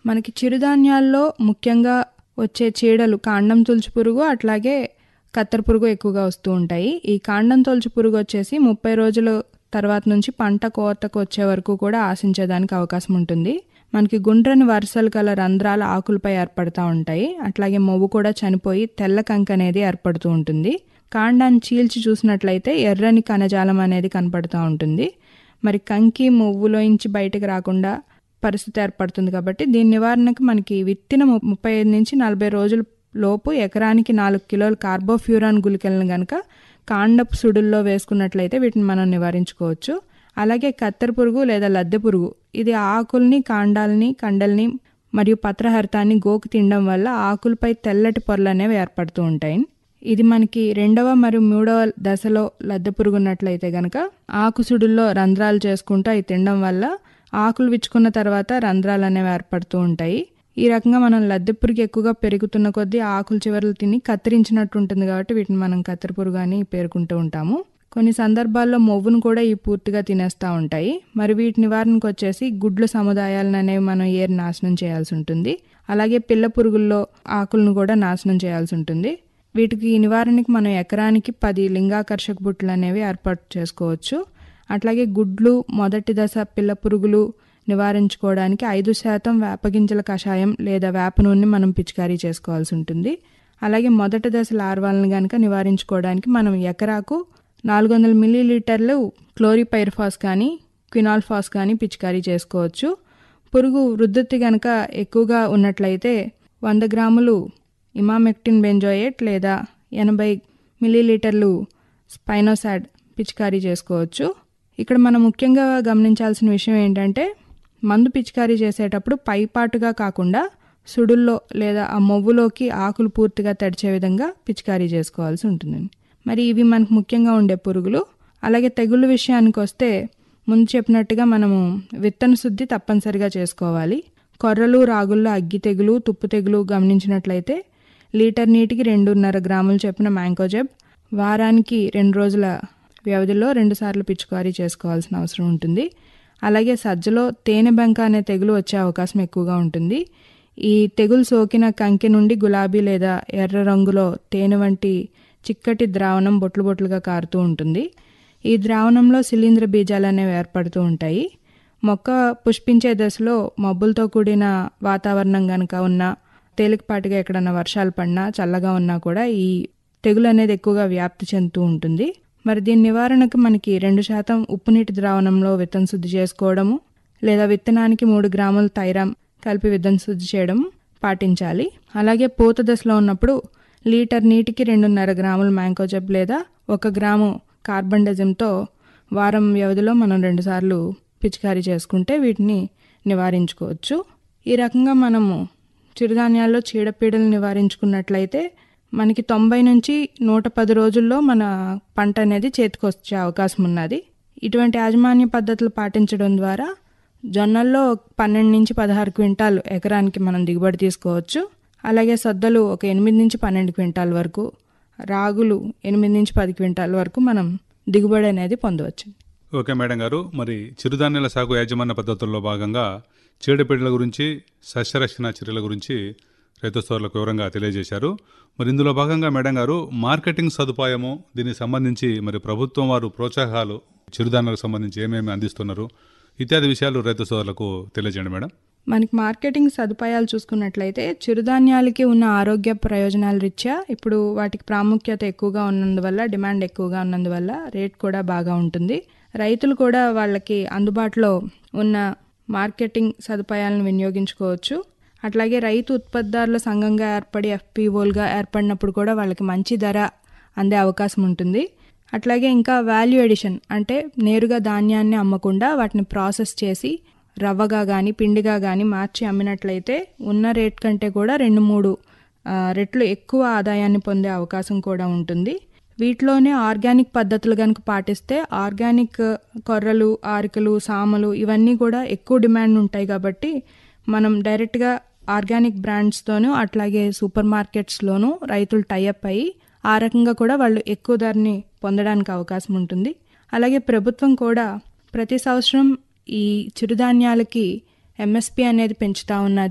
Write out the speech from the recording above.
మనకి చిరుధాన్యాల్లో ముఖ్యంగా వచ్చే చీడలు కాండం తులుచు పురుగు అట్లాగే కత్తెర పురుగు ఎక్కువగా వస్తూ ఉంటాయి ఈ కాండం తొలుచు పురుగు వచ్చేసి ముప్పై రోజుల తర్వాత నుంచి పంట కోతకు వచ్చే వరకు కూడా ఆశించేదానికి అవకాశం ఉంటుంది మనకి గుండ్రని వరుసలు గల రంధ్రాల ఆకులపై ఏర్పడుతూ ఉంటాయి అట్లాగే మొవ్వు కూడా చనిపోయి తెల్ల కంక అనేది ఏర్పడుతూ ఉంటుంది కాండాన్ని చీల్చి చూసినట్లయితే ఎర్రని కణజాలం అనేది కనపడుతూ ఉంటుంది మరి కంకి మొవ్వులోంచి బయటకు రాకుండా పరిస్థితి ఏర్పడుతుంది కాబట్టి దీని నివారణకు మనకి విత్తిన ము- ముప్పై ఐదు నుంచి నలభై రోజుల లోపు ఎకరానికి నాలుగు కిలోల కార్బోఫ్యూరాన్ గుళికలను గనక కాండపు సుడుల్లో వేసుకున్నట్లయితే వీటిని మనం నివారించుకోవచ్చు అలాగే కత్తెర పురుగు లేదా లద్దె పురుగు ఇది ఆకుల్ని కాండాలని కండల్ని మరియు పత్రహరితాన్ని గోకు తినడం వల్ల ఆకులపై తెల్లటి పొరలు అనేవి ఏర్పడుతూ ఉంటాయి ఇది మనకి రెండవ మరియు మూడవ దశలో లద్దె పురుగు ఉన్నట్లయితే గనక ఆకు సుడుల్లో రంధ్రాలు చేసుకుంటూ అవి తినడం వల్ల ఆకులు విచ్చుకున్న తర్వాత రంధ్రాలు అనేవి ఏర్పడుతూ ఉంటాయి ఈ రకంగా మనం లద్దె పురుగు ఎక్కువగా పెరుగుతున్న కొద్దీ ఆకుల చివర్లు తిని కత్తిరించినట్టు ఉంటుంది కాబట్టి వీటిని మనం కత్తెర పురుగు అని పేర్కొంటూ ఉంటాము కొన్ని సందర్భాల్లో మొవ్వును కూడా ఈ పూర్తిగా తినేస్తూ ఉంటాయి మరి వీటి నివారణకు వచ్చేసి గుడ్ల సముదాయాలను అనేవి మనం ఏరు నాశనం చేయాల్సి ఉంటుంది అలాగే పిల్ల పురుగుల్లో ఆకులను కూడా నాశనం చేయాల్సి ఉంటుంది వీటికి నివారణకి మనం ఎకరానికి పది లింగాకర్షక బుట్టలు అనేవి ఏర్పాటు చేసుకోవచ్చు అట్లాగే గుడ్లు మొదటి దశ పిల్ల పురుగులు నివారించుకోవడానికి ఐదు శాతం వేపగింజల కషాయం లేదా వేప నూనెని మనం పిచికారీ చేసుకోవాల్సి ఉంటుంది అలాగే మొదటి దశ లార్వాలను కనుక నివారించుకోవడానికి మనం ఎకరాకు నాలుగు వందల మిల్లీలీటర్లు క్లోరిపైర్ఫాస్ కానీ క్వినాల్ఫాస్ కానీ పిచికారీ చేసుకోవచ్చు పురుగు వృద్ధి కనుక ఎక్కువగా ఉన్నట్లయితే వంద గ్రాములు ఇమామెక్టిన్ బెంజోయేట్ లేదా ఎనభై మిల్లీలీటర్లు స్పైనోసాడ్ పిచికారీ చేసుకోవచ్చు ఇక్కడ మనం ముఖ్యంగా గమనించాల్సిన విషయం ఏంటంటే మందు పిచికారీ చేసేటప్పుడు పైపాటుగా కాకుండా సుడుల్లో లేదా ఆ మొవ్వులోకి ఆకులు పూర్తిగా తడిచే విధంగా పిచికారీ చేసుకోవాల్సి ఉంటుంది మరి ఇవి మనకు ముఖ్యంగా ఉండే పురుగులు అలాగే తెగుళ్ళ విషయానికి వస్తే ముందు చెప్పినట్టుగా మనము విత్తన శుద్ధి తప్పనిసరిగా చేసుకోవాలి కొర్రలు రాగుల్లో అగ్గి తెగులు తుప్పు తెగులు గమనించినట్లయితే లీటర్ నీటికి రెండున్నర గ్రాములు చెప్పిన మ్యాంకోజెబ్ వారానికి రెండు రోజుల వ్యవధిలో రెండుసార్లు పిచికారీ చేసుకోవాల్సిన అవసరం ఉంటుంది అలాగే సజ్జలో తేనె బంక అనే తెగులు వచ్చే అవకాశం ఎక్కువగా ఉంటుంది ఈ తెగులు సోకిన కంకి నుండి గులాబీ లేదా ఎర్ర రంగులో తేనె వంటి చిక్కటి ద్రావణం బొట్లు బొట్లుగా కారుతూ ఉంటుంది ఈ ద్రావణంలో శిలీంద్ర బీజాలు అనేవి ఏర్పడుతూ ఉంటాయి మొక్క పుష్పించే దశలో మబ్బులతో కూడిన వాతావరణం కనుక ఉన్నా తేలికపాటిగా ఎక్కడన్నా వర్షాలు పడినా చల్లగా ఉన్నా కూడా ఈ తెగులు అనేది ఎక్కువగా వ్యాప్తి చెందుతూ ఉంటుంది మరి దీని నివారణకు మనకి రెండు శాతం ఉప్పు నీటి ద్రావణంలో విత్తన శుద్ధి చేసుకోవడము లేదా విత్తనానికి మూడు గ్రాముల తైరాం కలిపి విత్తన శుద్ధి చేయడం పాటించాలి అలాగే పూత దశలో ఉన్నప్పుడు లీటర్ నీటికి రెండున్నర గ్రాముల మ్యాంకోజెబ్ లేదా ఒక గ్రాము కార్బండజంతో వారం వ్యవధిలో మనం రెండుసార్లు పిచికారీ చేసుకుంటే వీటిని నివారించుకోవచ్చు ఈ రకంగా మనము చిరుధాన్యాల్లో చీడపీడలు నివారించుకున్నట్లయితే మనకి తొంభై నుంచి నూట పది రోజుల్లో మన పంట అనేది చేతికొచ్చే అవకాశం ఉన్నది ఇటువంటి యాజమాన్య పద్ధతులు పాటించడం ద్వారా జొన్నల్లో పన్నెండు నుంచి పదహారు క్వింటాలు ఎకరానికి మనం దిగుబడి తీసుకోవచ్చు అలాగే సద్దలు ఒక ఎనిమిది నుంచి పన్నెండు క్వింటాల వరకు రాగులు ఎనిమిది నుంచి పది క్వింటాల వరకు మనం దిగుబడి అనేది పొందవచ్చు ఓకే మేడం గారు మరి చిరుధాన్యాల సాగు యాజమాన్య పద్ధతుల్లో భాగంగా చీడపీడల గురించి సస్యరక్షణ చర్యల గురించి రైతు సోదరులకు వివరంగా తెలియజేశారు మరి ఇందులో భాగంగా మేడం గారు మార్కెటింగ్ సదుపాయము దీనికి సంబంధించి మరి ప్రభుత్వం వారు ప్రోత్సాహాలు చిరుధాన్యాలకు సంబంధించి ఏమేమి అందిస్తున్నారు ఇత్యాది విషయాలు రైతు సోదరులకు తెలియజేయండి మేడం మనకి మార్కెటింగ్ సదుపాయాలు చూసుకున్నట్లయితే చిరుధాన్యాలకి ఉన్న ఆరోగ్య ప్రయోజనాల రీత్యా ఇప్పుడు వాటికి ప్రాముఖ్యత ఎక్కువగా ఉన్నందువల్ల డిమాండ్ ఎక్కువగా ఉన్నందువల్ల రేట్ కూడా బాగా ఉంటుంది రైతులు కూడా వాళ్ళకి అందుబాటులో ఉన్న మార్కెటింగ్ సదుపాయాలను వినియోగించుకోవచ్చు అట్లాగే రైతు ఉత్పత్తిదారుల సంఘంగా ఏర్పడి ఎఫ్పిఓలుగా ఏర్పడినప్పుడు కూడా వాళ్ళకి మంచి ధర అందే అవకాశం ఉంటుంది అట్లాగే ఇంకా వాల్యూ ఎడిషన్ అంటే నేరుగా ధాన్యాన్ని అమ్మకుండా వాటిని ప్రాసెస్ చేసి రవ్వగా కానీ పిండిగా కానీ మార్చి అమ్మినట్లయితే ఉన్న రేట్ కంటే కూడా రెండు మూడు ఆ, రెట్లు ఎక్కువ ఆదాయాన్ని పొందే అవకాశం కూడా ఉంటుంది వీటిలోనే ఆర్గానిక్ పద్ధతులు కనుక పాటిస్తే ఆర్గానిక్ కొర్రలు ఆరికలు సామలు ఇవన్నీ కూడా ఎక్కువ డిమాండ్ ఉంటాయి కాబట్టి మనం డైరెక్ట్గా ఆర్గానిక్ బ్రాండ్స్తోనూ అట్లాగే సూపర్ మార్కెట్స్లోనూ రైతులు టైఅప్ అయ్యి ఆ రకంగా కూడా వాళ్ళు ఎక్కువ ధరని పొందడానికి అవకాశం ఉంటుంది అలాగే ప్రభుత్వం కూడా ప్రతి సంవత్సరం ఈ చిరుధాన్యాలకి ఎంఎస్పి అనేది పెంచుతా ఉన్నది